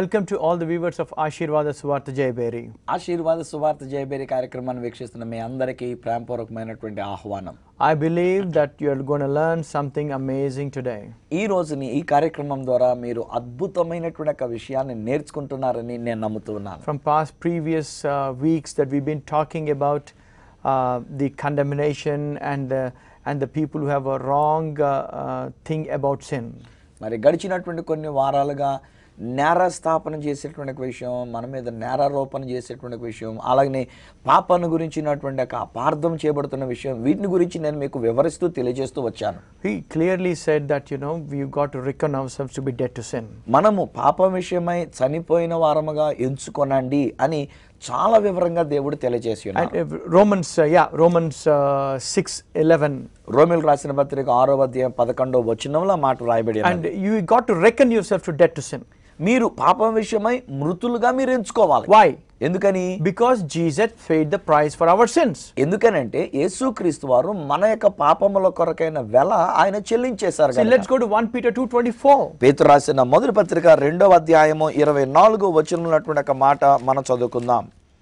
Welcome to all the viewers of Ashirvada Suvarta Jayaberi. ఆశీర్వాద సువార్త జయబేరి కార్యక్రమాన్ని వీక్షిస్తున్న మీ అందరికీ ప్రేమపూర్వకమైనటువంటి ఆహ్వానం I believe that you're going to learn something amazing today. ఈ రోజుని ఈ కార్యక్రమం ద్వారా మీరు అద్భుతమైనటువంటి ఒక విషయాన్ని నేర్చుకుంటున్నారని నేను నమ్ముతున్నాను From past previous uh, weeks that we've been talking about uh, the condemnation and the, and the people who have a wrong uh, uh, thing about sin. మరి గడిచినటువంటి కొన్ని వారాలుగా నేర స్థాపన చేసేటువంటి ఒక విషయం మన మీద నేరారోపణ చేసేటువంటి ఒక విషయం అలాగనే పాపను గురించినటువంటి ఒక అపార్థం చేయబడుతున్న విషయం వీటిని గురించి నేను మీకు వివరిస్తూ తెలియజేస్తూ వచ్చాను He clearly said that, you know, we've got to reckon ourselves to be dead to sin. మనము పాపం విషయమై చనిపోయిన వారముగా ఎంచుకొనండి అని చాలా వివరంగా దేవుడు తెలియజేసి And ఉన్నాడు uh, Romans, uh, yeah, Romans uh, 6 11. రోమిల్ రాసిన పత్రిక ఆరో అధ్యాయం పదకొండో వచనంలో ఆ మాట రాయబడి ఉన్నది. And you got to reckon yourself to dead to sin. మీరు పాపం విషయమై మృతులుగా మీరు ఎంచుకోవాలి Why? ఎందుకని Because Jesus paid the price for our sins. ఎందుకనంటే యేసుక్రీస్తు వారు మన యొక్క పాపముల కొరకైన వెల ఆయన చెల్లించేశారు See, గనుక. let's go to 1 Peter 2.24. పేతురు రాసిన మొదటి పత్రిక రెండవ అధ్యాయము ఇరవై నాలుగు వచనం ఉన్నటువంటి ఒక మాట మనం చదువుకుందాం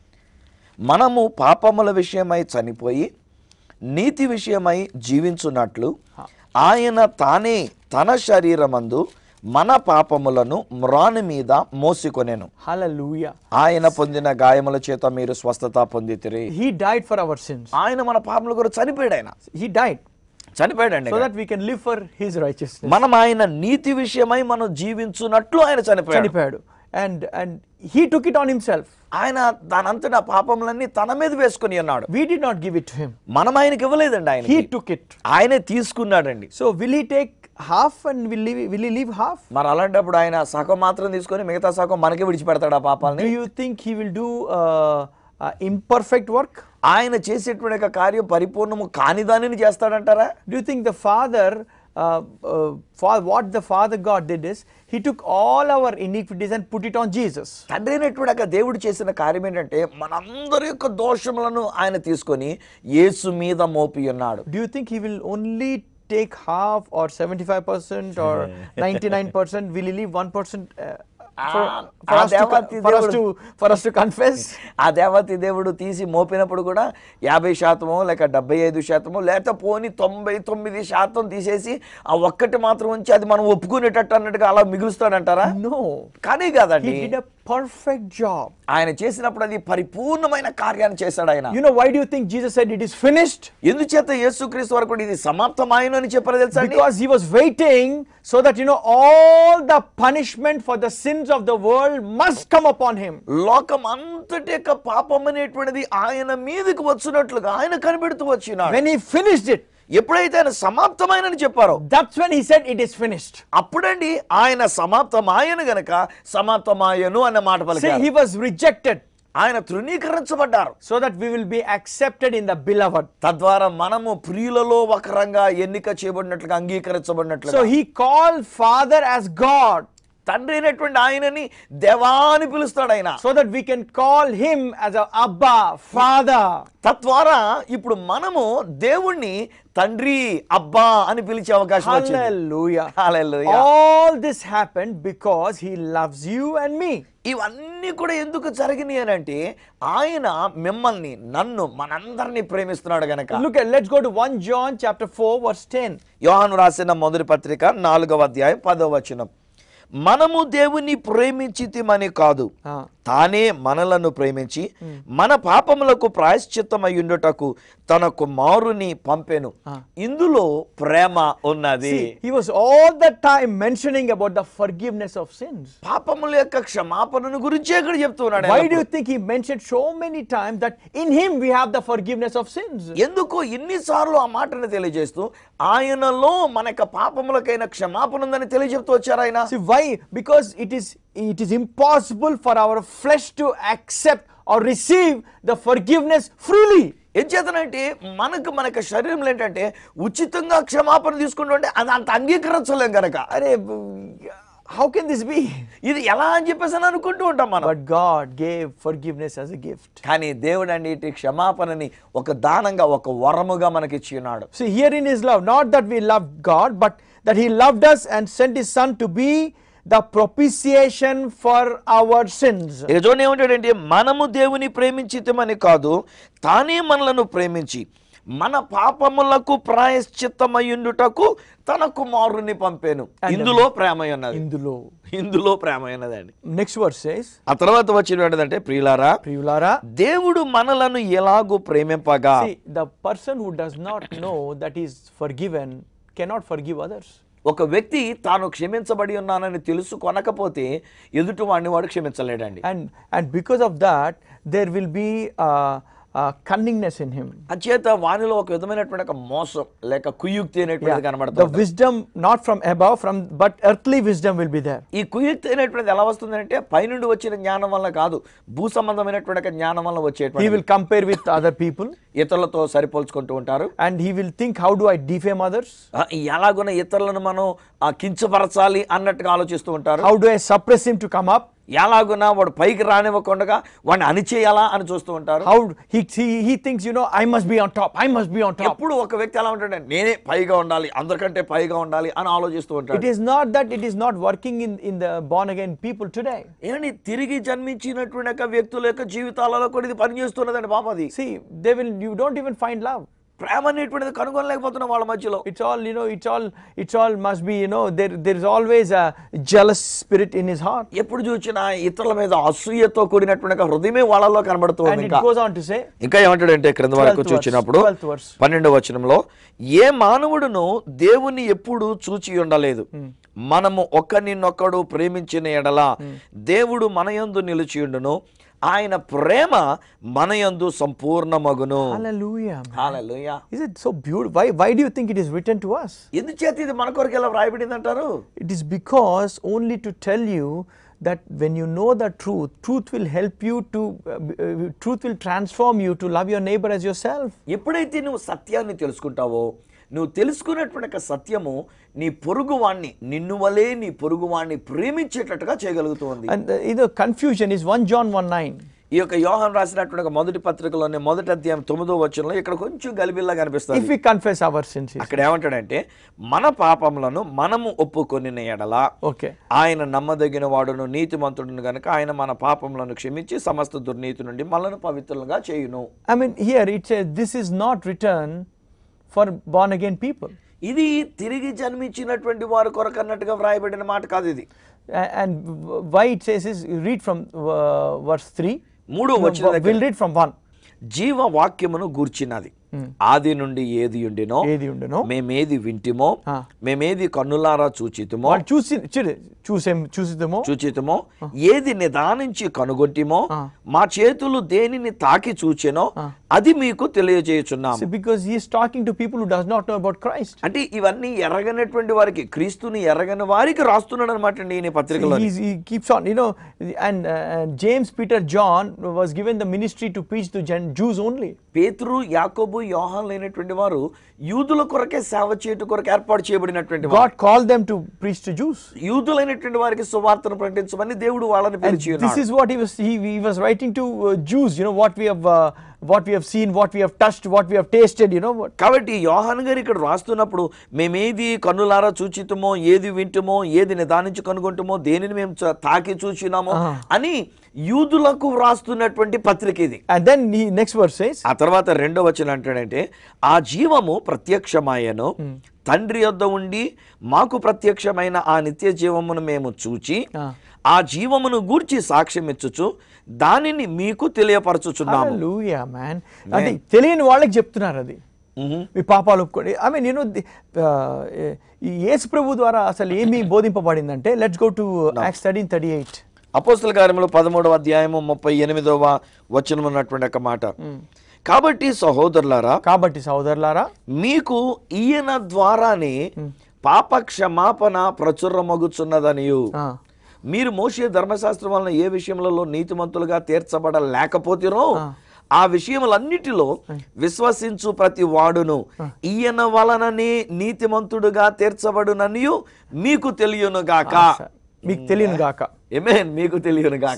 మనము పాపముల విషయమై చనిపోయి నీతి విషయమై జీవించున్నట్లు ఆయన తానే తన శరీరమందు మన పాపములను మ్రాని మీద మోసికొనెను Hallelujah. ఆయన పొందిన గాయముల చేత మీరు స్వస్థత పొందితిరి He died for our sins. ఆయన మన పాపముల గురించి చనిపోయాడు ఆయన He died చనిపోయాడండి so that we can live for His righteousness. మనం ఆయన నీతి విషయమై మనం జీవించున్నట్లు ఆయన చనిపోయాడు చనిపోయాడు. And, and He took it on Himself. ఆయన దానంతటా పాపములన్నీ తన మీద వేసుకుని ఉన్నాడు We did not give it to Him. మనం ఆయనకి ఇవ్వలేదండి ఆయన He took it. ఆయనే తీసుకున్నాడండి So will He take half and will He, will he leave half? మరి అలాంటప్పుడు ఆయన సగం మాత్రం తీసుకొని మిగతా సగం మనకే విడిచిపెడతాడు ఆ Do పాపాలని you think He will do uh, uh, imperfect work? ఆయన చేసేటువంటి యొక్క కార్యం పరిపూర్ణము కాని దానిని చేస్తాడంటారా Do you think the Father, uh, uh, for what the Father God did is, He took all our iniquities and put it on Jesus. తండ్రి అయినటువంటి యొక్క దేవుడు చేసిన కార్యం ఏంటంటే మనందరి యొక్క దోషములను ఆయన తీసుకొని యేసు మీద మోపి ఉన్నాడు Do you think He will only take half or 75% or 99%? Will He leave 1% uh, for, Ah, for, us to, దేవతి for, us దేవుడు. to, for us to confess? ఆ దేవతి దేవుడు తీసి మోపినప్పుడు కూడా యాభై శాతమో లేక డెబ్బై ఐదు శాతమో లేక పోని తొంభై తొమ్మిది శాతం తీసేసి ఆ ఒక్కటి మాత్రం ఉంచి అది మనం ఒప్పుకునేటట్టు అన్నట్టుగా అలా మిగులుస్తాడంటారా No. కానీ కాదండి He did a perfect job. ఆయన చేసినప్పుడు అది పరిపూర్ణమైన కార్యాన్ని చేశాడు ఆయన You know, why do you think Jesus said it is finished? ఎందుచేత యేసుక్రీస్తు వరకు ఇది సమాప్తమాయను అని చెప్పారు తెలుసా అండి? Because he was waiting so that, you know, all the punishment for the sins of the world must come upon him. లోకం అంతటి యొక్క పాపం అనేటువంటిది ఆయన మీదకి వచ్చినట్లుగా ఆయన కనిపెడుతూ వచ్చినాడు When he finished it, ఎప్పుడైతే ఆయన సమాప్తమైనని చెప్పారో that's when he said it is finished. అప్పుడండి ఆయన సమాప్తమాయను గనక సమాప్తమాయను అన్న మాట See, పలికారు he was rejected ఆయన తృణీకరించబడ్డారు so that we will be accepted in the beloved. తద్వారా మనము ప్రియులలో ఒకరంగా ఎన్నిక చేయబడినట్లుగా అంగీకరించబడినట్లుగా So he called Father as God తండ్రి అయినటువంటి ఆయనని దేవాని పిలుస్తాడు ఆయన so that we can call him as a Abba, Father. తద్వారా ఇప్పుడు మనము దేవుణ్ణి తండ్రి అబ్బా అని పిలిచే అవకాశం వచ్చింది Hallelujah. Hallelujah. All this happened because he loves you and me. ఇవన్నీ కూడా ఎందుకు జరిగినాయి అని అంటే ఆయన మిమ్మల్ని నన్ను మనందరినీ ప్రేమిస్తున్నాడు గనక Look at, let's go to 1 John chapter 4, verse 10. యోహాను రాసిన మొదటి పత్రిక నాలుగవ అధ్యాయం పదవ వచనం మనము దేవుని ప్రేమించితిమని కాదు Ah. తానే మనలను ప్రేమించి మన పాపములకు ప్రాయశ్చిత్తమయ్యుండుటకు తన కుమారుని పంపెను ఇందులో ప్రేమ ఉన్నది See, he was all the time mentioning about the forgiveness of sins. పాపముల యొక్క క్షమాపణను గురించే ఇక్కడ చెప్తున్నాడు Why ఆయన. do you think he mentioned so many times that in him we have the forgiveness of sins? ఎందుకు ఇన్నిసార్లు ఆ మాటను తెలియజేస్తూ ఆయనలో మన యొక్క పాపములకైన క్షమాపణ ఉందని తెలియజెప్తూ వచ్చారు ఆయన See, why? Because it is it is impossible for our flesh to accept or receive the forgiveness freely. ఏం చేతనంటే మనకు మన యొక్క శరీరంలో ఏంటంటే ఉచితంగా క్షమాపణ తీసుకుంటుంటే అది అంత అంగీకరించలేం కనుక Arey, how can this be? ఇది ఎలా అని చెప్పేసి అని అనుకుంటూ ఉంటాం మనం But God gave forgiveness as a gift. కానీ దేవుడు అండి ఇటు క్షమాపణని ఒక దానంగా ఒక వరముగా మనకి ఇచ్చి ఉన్నాడు See, herein is love. Not that we loved God, but that He loved us and sent His Son to be the propitiation for our sins. ఇక చూడండి ఏమంటాడంటే మనము దేవుని ప్రేమించితమని కాదు తానే మనలను ప్రేమించి మన పాపములకు ప్రాయశ్చిత్తమయ్యుండుటకు తన కుమారుని పంపాను ఇందులో ప్రేమ ఉన్నది ఇందులో ఇందులో ప్రేమ ఉన్నదండి నెక్స్ట్ వర్స్ సేస్ ఆ తర్వాత వచ్చిన ఏంటంటే ప్రియులారా ప్రియులారా దేవుడు మనలను ఎలాగూ ప్రేమింపగా see the person who does not know that he is forgiven cannot forgive others ఒక వ్యక్తి తాను క్షమించబడి ఉన్నానని తెలుసు కొనకపోతే ఎదుటి వాడిని వాడు క్షమించలేడండి and and because of that there will be uh, uh, cunningness in him అంచేత వానిలో ఒక విధమైనటువంటి ఒక మోసం లేక కుయుక్తి అనేటువంటిది the కనబడుతుంది wisdom not from above from but earthly wisdom will be there ఈ కుయుక్తి అనేటువంటిది ఎలా వస్తుందంటే పైనుండి వచ్చిన జ్ఞానం వల్ల కాదు భూ సంబంధమైనటువంటి ఒక జ్ఞానం వల్ల he వచ్చేటువంటి will compare with other people ఇతరులతో సరిపోల్చుకుంటూ ఉంటారు and he will think how do i defame others ఆ, ఎలాగున ఇతరులను మనం ఆ, కించపరచాలి అన్నట్టుగా ఆలోచిస్తూ ఉంటారు how do i suppress him to come up ఎలాగున వాడు పైకి రానివ్వకుండా వాడిని అణిచేయాలా అని చూస్తూ ఉంటారు how he, he he thinks you know i must be on top i must be on top ఎప్పుడు ఒక వ్యక్తి ఎలా ఉంటాడంటే నేనే పైగా ఉండాలి అందరికంటే పైగా ఉండాలి అని ఆలోచిస్తూ it ఉంటాడు is not that it is not working in in the born again people today ఏమండి తిరిగి జన్మించినటువంటి యొక్క వ్యక్తుల యొక్క జీవితాలలో కూడా ఇది పనిచేస్తున్నదండి పాప అది see they will you don't even find love ప్రేమ అనేటువంటిది కనుగొనలేకపోతున్నాం వాళ్ళ మధ్యలో it's all you know it's all it's all must be you know there there is always a jealous spirit in his heart ఎప్పుడు చూసినా ఇతరుల మీద అసూయతో కూడినటువంటి ఒక హృదయమే వాళ్ళలో కనబడుతూ and ఉంది it ఇంకా goes on to say ఇంకా ఏమంటాడంటే క్రింద వరకు 12th verse, చూసినప్పుడు 12th verse. పన్నెండవ వచనంలో ఏ మానవుడును దేవుని ఎప్పుడు చూచి ఉండలేదు మనము ఒకరినొక్కడు ప్రేమించిన ఎడల దేవుడు మనయందు నిలిచియుండును ఆయన ప్రేమ మనయందు సంపూర్ణమగును hallelujah man. Hallelujah is it so beautiful why why do you think it is written to us ఎందుచేత ఇది మన కొరకు ఎలా వ్రాయబడింది అంటారు it is because only to tell you that when you know the truth truth will help you to uh, uh, truth will transform you to love your neighbor as yourself ఎప్పుడైతే నువ్వు సత్యాన్ని తెలుసుకుంటావో నువ్వు తెలుసుకున్నటువంటి ఒక సత్యము నీ పొరుగువాణ్ణి నిన్ను వలే నీ పొరుగువాణ్ణి ప్రేమించేటట్టుగా చేయగలుగుతూ ఉంది and uh, you know confusion is 1 john 1 9 ఈ యొక్క యోహాన్ రాసినటువంటి ఒక మొదటి పత్రికలోనే మొదటి అధ్యాయం తొమ్మిదో వచనంలో ఇక్కడ కొంచెం గలిబిల్లా if కనిపిస్తుంది we confess our sins he అక్కడ ఏమంటాడంటే మన పాపములను మనము ఒప్పుకొనిన ఎడల okay ఆయన నమ్మదగిన వాడును నీతిమంతుడును గనుక ఆయన మన పాపములను క్షమించి సమస్త దుర్నీతి నుండి మనలను పవిత్రులుగా చేయును I mean, here it says this is not written for born again people. ఇది తిరిగి జన్మించినటువంటి వారి కొరకు అన్నట్టుగా వ్రాయబడిన మాట కాదు ఇది A- And w- why it says is read from uh, verse 3. మూడో No, వచ్చిన దగ్గర we'll read from 1. జీవ వాక్యమును గూర్చినది ఆది నుండి ఏది ఉండినో ఏది ఉండునో మేమేది వింటిమో ఆ. మేమేది కన్నులారా చూచితుమో వాళ్ళు చూసి చూడు చూసే చూసిద్దాము చూచితమో ఏది నిదానించి కనుగొట్టిమో ఆ. మా చేతులు దేనిని తాకి చూచెనో అది మీకు తెలియజేయుచున్నాము See, because he is talking to people who does not know about Christ. అంటే ఇవన్నీ ఎరగనటువంటి వారికి క్రీస్తుని ఎరగని వారికి రాస్తున్నాడు అనమాట అండి ఈ పత్రికలో He's, he keeps on, you know, and, uh, and James, Peter, John was given the ministry to preach to Gen- Jews only. పేతురు యాకోబు యోహాన్ లేనటువంటి వారు యూదుల కొరకే సేవ చేయట కొరకు ఏర్పాటు చేయబడినటువంటి వారు God called them to preach to Jews. యూదులైనటువంటి వారికి సువార్తను ప్రకటించమని దేవుడు వాళ్ళని And పిలిచి this ఉన్నాడు is what he was he, he was writing to uh, Jews, you know, what we have uh, what we have seen, what we have touched, what we have tasted, you know. What, కాబట్టి యోహాన్ గారు ఇక్కడ రాస్తున్నప్పుడు మేమేది కన్నులారా చూచితమో ఏది వింటుమో ఏది నిదానించి కనుగొంటుమో దేనిని మేము చ- తాకి చూచినామో అని యూదులకు వ్రాస్తున్నటువంటి పత్రిక ఇది and then he next verse says, ఆ తర్వాత రెండో వచ్చిన అంటాడంటే ఆ జీవము ప్రత్యక్షమాయను తండ్రి యొద్ద ఉండి మాకు ప్రత్యక్షమైన ఆ నిత్య జీవమును మేము చూచి Ah. ఆ జీవమును గూర్చి సాక్ష్యం ఇచ్చుచు దానిని మీకు తెలియపరచుచున్నాము hallelujah, man. అంటే తెలియని వాళ్ళకి చెప్తున్నారు అది మ్మ్. మీ పాపాలు ఒప్పుకోండి ఐ మీన్ యూనో ఈ యేసు ప్రభు ద్వారా అసలు ఏమి బోధింపబడిందంటే let's go to Acts thirteen thirty eight అపోస్తుల కార్యములు పదమూడవ అధ్యాయము ముప్పై ఎనిమిదవ వచనం ఉన్నటువంటి ఒక మాట కాబట్టి సహోదరులారా కాబట్టి సోదరులారా మీకు ఈయన ద్వారానే పాప క్షమాపణ ప్రచురమగుచున్నదనియు ఆ, మీరు మోసే ధర్మశాస్త్రం వలన ఏ విషయములలో నీతిమంతులుగా తీర్చబడలేకపోతిరో ఆ విషయములన్నిటిలో విశ్వసించు ప్రతి వాడును ఈయన వలననే నీతిమంతుడుగా తీర్చబడుననియు మీకు తెలియను గాక మీకు తెలియను గాక ఏమేన్ మీకు తెలియను గాక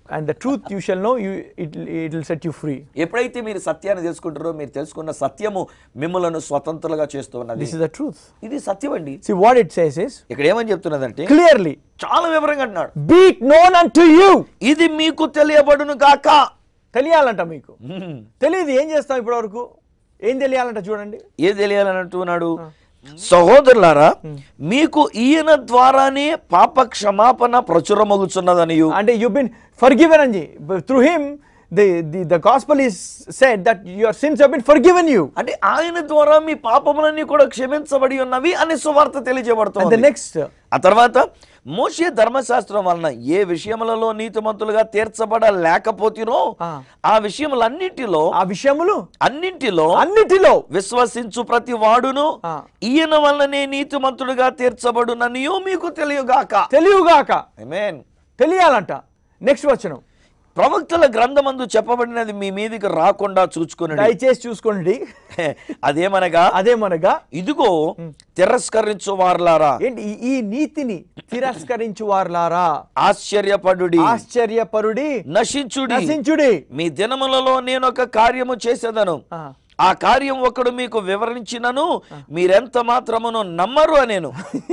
and the truth you shall know you it it will set you free ఎప్పుడైతే మీరు సత్యాన్ని తెలుసుకుంటారో మీరు తెలుసుకున్న సత్యము మిమ్మలను స్వతంత్రులుగా చేస్తున్నది this is the truth ఇది సత్యం అండి see what it says is ఇక్కడ ఏమని చెప్తున్నదంటే clearly చాలా వివరంగా అంటున్నాడు be it known unto you ఇది మీకు తెలియబడును గాక తెలియాలంట మీకు హ్మ్. తెలియదు ఏం చేస్తాం ఇప్పటి వరకు ఏం తెలియాలంట చూడండి ఏది తెలియాలని అంటున్నాడు సహోదరులారా మీకు ఈయన ద్వారానే పాప క్షమాపణ ప్రచురమగుచున్నదనియు అంటే యు బిన్ ఫర్గివెన్ అని through him the the the gospel is said that your sins have been forgiven you అంటే ఆయన ద్వారా మీ పాపములన్నీ కూడా క్షమించబడి ఉన్నవి అని సువార్త అండ్ ద తెలియజేయబడుతుంది నెక్స్ట్ ఆ తర్వాత మోషే ధర్మశాస్త్రం వలన ఏ విషయములలో నీతిమంతులుగా తీర్చబడలేకపోతినో ఆ. ఆ విషయములన్నిటిలో ఆ విషయములు అన్నింటిలో అన్నిటిలో విశ్వసించు ప్రతి వాడును ఆ. ఈయన వల్లనే నీతిమంతుడుగా తీర్చబడుననియో మీకు తెలియగాక తెలియగాక ఆమేన్ తెలియాలంట నెక్స్ట్ వచనం ప్రవక్తల గ్రంథమందు చెప్పబడినది మీ మీదికి రాకుండా చూచుకుని దయచేసి చూసుకోండి అదేమనగా అదేమనగా ఇదిగో తిరస్కరించు వారులారా ఏంటి ఈ- ఈ నీతిని తిరస్కరించు వారులారా ఆశ్చర్యపడుడి ఆశ్చర్యపరుడి నశించుడి నశించుడి మీ దినములలో నేను ఒక కార్యము చేసేదను ఆ. ఆ కార్యం ఒకడు మీకు వివరించినను మీరెంత మాత్రమును నమ్మరు అనేను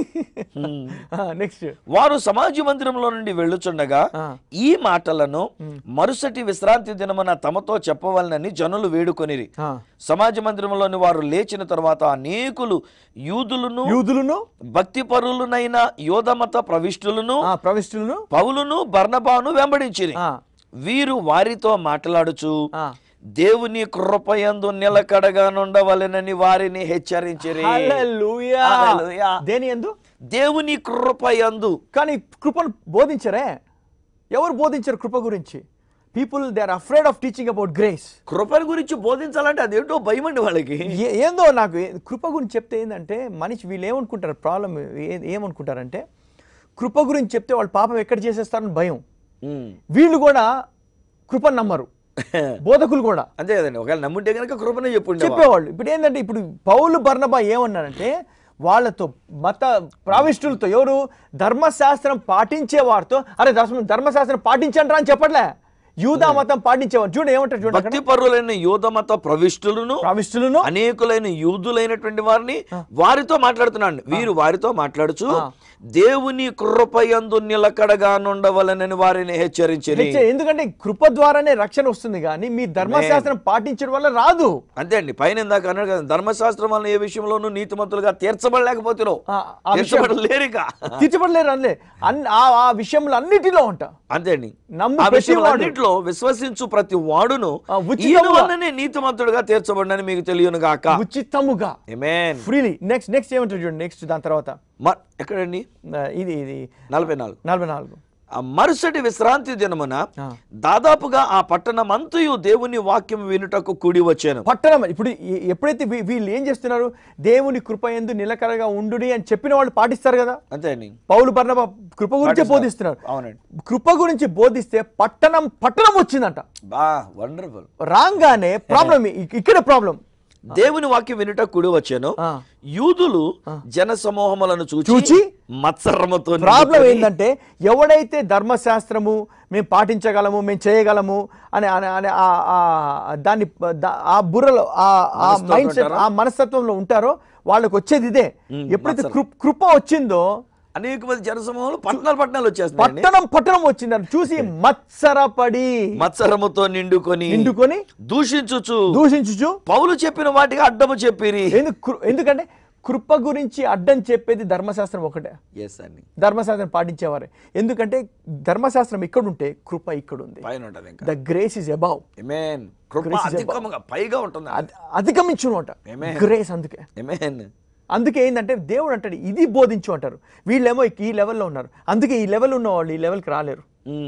నెక్స్ట్ వారు సమాజ మందిరంలో నుండి వెళ్ళుచుండగా ఆ. ఈ మాటలను మరుసటి విశ్రాంతి దినమున తమతో చెప్పవలనని జనులు వేడుకొనిరి సమాజ మందిరంలోని వారు లేచిన తర్వాత అనేకులు యూదులను యూదులను భక్తి పరులనైన యోధమత ప్రవిష్టులను ఆ, ప్రవిష్టులను పౌలును బర్నబాను వెంబడించిరి ఆ, వీరు వారితో మాట్లాడుచు ఆ. దేవుని కృపయందు నిలకడగా నుండవలెనని వారిని హెచ్చరించిరి హల్లెలూయా. హల్లెలూయా. దేని ఎందు దేవుని కృపయందు కానీ కృపను బోధించరే ఎవరు బోధించారు కృప గురించి people they are afraid of teaching about grace కృపను గురించి బోధించాలంటే అదేంటో భయం అండి వాళ్ళకి ఏందో నాకు ఏ- కృప గురించి చెప్తే ఏంటంటే మనిషి వీళ్ళు ఏమనుకుంటారు ప్రాబ్లం ఏమనుకుంటారంటే కృప గురించి చెప్తే వాళ్ళు పాపం ఎక్కడ చేసేస్తారని భయం ఉమ్. వీళ్ళు కూడా కృపను నమ్మరు బోధకులు కూడా అంతే కదండి ఒకవేళ నమ్ముంటే కనుక కృపనే చెప్పుండే చెప్పేవాళ్ళు ఇప్పుడు ఏంటంటే ఇప్పుడు పౌలు బర్నబా ఏమన్నారంటే వాళ్ళతో మత ప్రావిష్టులతో ఎవరు ధర్మశాస్త్రం పాటించే వారితో అరే ధర్మ ధర్మశాస్త్రం పాటించండి అని చెప్పట్లే యూదా మతం పాటించేవారు చూడండి ఏమంటారు చూడండి భక్తి పరులైన యోధమత ప్రవిష్టులను ప్రావిష్టులను అనేకులైన యూదులైనటువంటి వారిని వారితో మాట్లాడుతున్నాడు వీరు వారితో మాట్లాడుచు దేవుని కృపయందు నిలకడగా నుండవలనని వారిని హెచ్చరించిరి హెచ్చ- ఎందుకంటే కృప ద్వారానే రక్షణ వస్తుంది కానీ మీ ధర్మశాస్త్రం పాటించడం వల్ల రాదు అంతే అండి పైన ఇందాక అన్నాడు కదా ధర్మశాస్త్రం వలన ఏ విషయంలోనూ నీతిమంతులుగా తీర్చబడలేకపోతున్నావు ఆ- ఆ విషయం- తీర్చబడలేరుగా తీర్చబడలేరు అనలే అన్ ఆ- ఆ విషయంలో అన్నిటిలో ఉంటా అంతే అండి నమ్ము ఆ ప్రతి విషయంలో వాడు. అన్నిట్లో విశ్వసించు ప్రతి వాడును ఆ, ఉచితముగా. ఈయన వల్లనే నీతిమంతుడుగా తీర్చబడినని మీకు తెలియను గాక ఉచితముగా Amen. ఫ్రీలీ నెక్స్ట్ నెక్స్ట్ ఏమంటారు చూడండి నెక్స్ట్ దాని తర్వాత మ- ఎక్కడండి ఆ, ఇది ఇది నలభై నాలుగు నలభై నాలుగు ఆ మరుసటి విశ్రాంతి దినమున ఆ. దాదాపుగా ఆ పట్టణం అంతయు దేవుని వాక్యం వినుటకు కూడి వచ్చాను పట్టణం ఇప్పుడు ఈ- ఎప్పుడైతే వీ- వీళ్ళు ఏం చేస్తున్నారు దేవుని కృప ఎందు నిలకడగా ఉండుడి అని చెప్పిన వాళ్ళు పాటిస్తారు కదా అంతే అండి పౌలు బర్ణబ కృప గురించి పాటిస్తారు. బోధిస్తున్నారు అవునండి కృప గురించి బోధిస్తే పట్టణం పట్టణం వచ్చిందంట బా వండర్ఫుల్ రాగానే ప్రాబ్లం ఇక్కడ ప్రాబ్లం దేవుని వాక్యం వినుట కూడి వచ్చాను ఆ. యూదులు జన సమూహములను చూచి చూచి మత్సరముతో ప్రాబ్లం నిండుకొని ఏంటంటే ఎవడైతే ధర్మశాస్త్రము మేము పాటించగలము మేము చేయగలము అని అని- అని ఆ- ఆ- దాన్ని దా- ఆ బుర్రలో ఆ ఆ మనస్తత్వం మైండ్ సెట్ ఉంటారా? ఆ మనస్తత్వంలో ఉంటారో వాళ్ళకి వచ్చేది ఇదే ఎప్పుడైతే కృ- కృప వచ్చిందో అనేక మంది జన సమూహాలు పట్టణాలు పట్టణాలు వచ్చేస్తున్నాయి పట్టణం పట్టణం వచ్చిందని చూసి మత్సరపడి మత్సరముతో నిండుకొని నిండుకొని దూషించుచు దూషించుచు పౌలు చెప్పిన వాటికి అడ్డము చెప్పిరి ఎందుకు కృ- ఎందుకంటే కృప గురించి అడ్డం చెప్పేది ధర్మశాస్త్రం ఒకటే ఎస్ అండి ధర్మశాస్త్రం పాటించేవారే ఎందుకంటే ధర్మశాస్త్రం ఇక్కడ ఉంటే కృప ఇక్కడ ఉంది పైన ఉంటది ఇంకా the grace is above amen కృప Grace is అధికముగా పైగా ఉంటుంది అధిగమించును అంట Amen. గ్రేస్ అందుకే ఎమేన్ అందుకే ఏంటంటే దేవుడు అంటాడు ఇది బోధించు అంటారు వీళ్ళేమో ఈ లెవెల్లో ఉన్నారు అందుకే ఈ లెవెల్ ఉన్న వాళ్ళు ఈ లెవెల్కి రాలేరు